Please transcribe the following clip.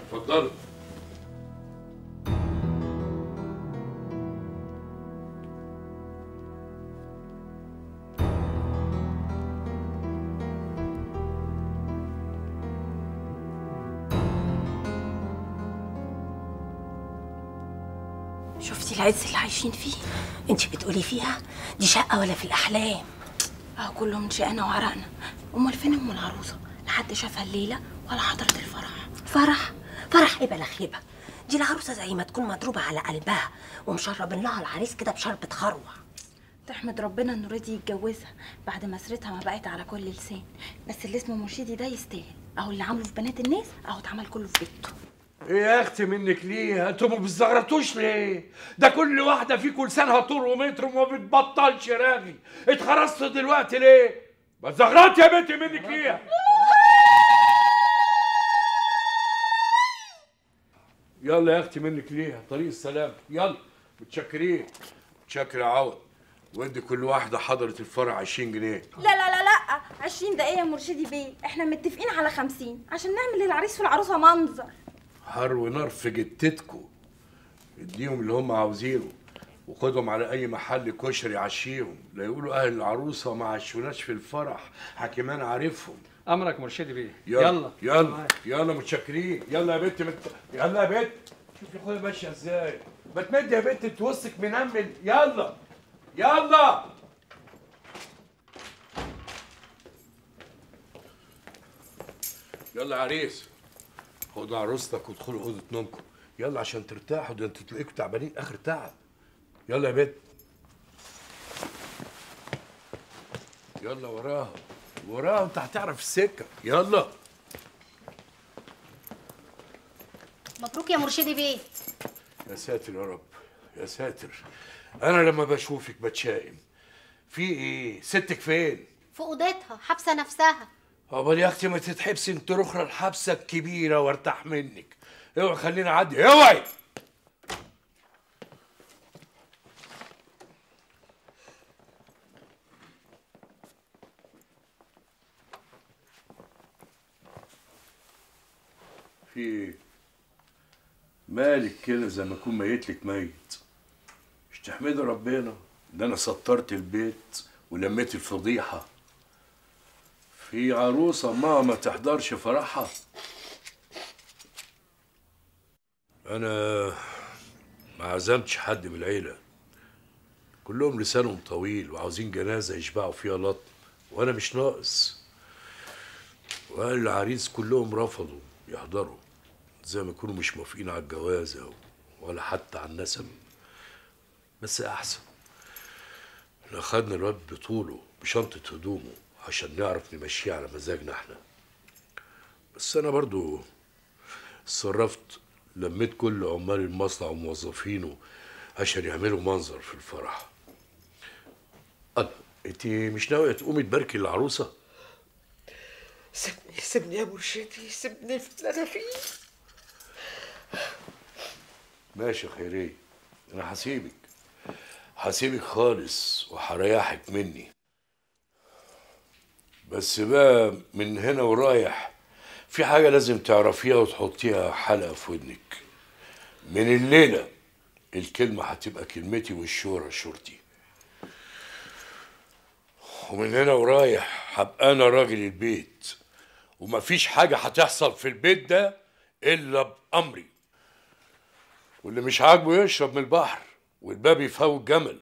اتفضلوا شفتي العز اللي عايشين فيه انت بتقولي فيها دي شقه ولا في الاحلام اه كله من شقنا وعرقنا امال فين ام العروسه لا حد شافها الليله ولا حضرت الفرح فرح فرح ايه بلا خيبه دي العروسه زي ما تكون مضروبه على قلبها ومشربين لها العريس كده بشربة خروع تحمد ربنا انه رضي يتجوزها بعد ما سيرتها ما بقت على كل لسان بس اللي اسمه مرشدي ده يستاهل اهو اللي عمله في بنات الناس اهو اتعمل كله في بيته ايه يا اختي منك ليه انتوا ما بتزغرطوش ليه ده كل واحده فيكم لسانها طول ومتر وما بتبطلش راغي اتخرجت دلوقتي ليه ما تزغرطي يا بنتي منك ليه يلا يا اختي منك ليه طريق السلام يلا متشكرين متشكر يا عوض وادي كل واحده حضرت الفرع 20 جنيه لا لا لا لا 20 دقيقة يا مرشدي بيه احنا متفقين على 50 عشان نعمل للعريس والعروسة منظر حر ونار في جتتكم اديهم اللي هم عاوزينه وخدهم على اي محل كشري عشيهم لا يقولوا اهل العروسه ما عشوناش في الفرح حكيمان عارفهم امرك مرشدي بيه يلا يلا يلا متشكرين يلا يا بنت مت... يلا يا بنت شوف يا اخويا ماشيه ازاي ما تمد يا بنت انت وسطك منمل يلا يلا يلا يا عريس خدوا عروستك وادخلوا اوضه نومكم يلا عشان ترتاحوا ده انتوا تلاقيكم تعبانين اخر تعب يلا يا بنت يلا وراها وراها انت هتعرف السكه يلا مبروك يا مرشدي بيه يا ساتر يا رب يا ساتر انا لما بشوفك بتشائم في ايه ستك فين في اوضتها حابسه نفسها عقبال يا اختي ما تتحبسي انت رخرة الحبسه الكبيره وارتاح منك اوعي خليني اعدي اوعي في ايه مالك كده زي ما اكون ميت لك ميت مش تحمدي ربنا ده انا سطرت البيت ولميت الفضيحه في عروسة ما ما تحضرش فرحها أنا ما عزمتش حد من العيلة كلهم لسانهم طويل وعاوزين جنازة يشبعوا فيها لطم وأنا مش ناقص وأهل العريس كلهم رفضوا يحضروا زي ما يكونوا مش موافقين على الجوازة ولا حتى على النسب بس أحسن احنا خدنا الواد بطوله بشنطة هدومه عشان نعرف نمشيه على مزاجنا احنا بس انا برضو اتصرفت لميت كل عمال المصنع وموظفينه عشان يعملوا منظر في الفرح الله انت مش ناويه تقومي تباركي العروسه سيبني سيبني يا مرشدي سيبني في اللي انا فيه ماشي يا خيريه انا هسيبك هسيبك خالص وهريحك مني بس بقى من هنا ورايح في حاجة لازم تعرفيها وتحطيها حلقة في ودنك من الليلة الكلمة هتبقى كلمتي والشورى شورتي ومن هنا ورايح هبقى أنا راجل البيت ومفيش حاجة هتحصل في البيت ده إلا بأمري واللي مش عاجبه يشرب من البحر والباب يفوت جمل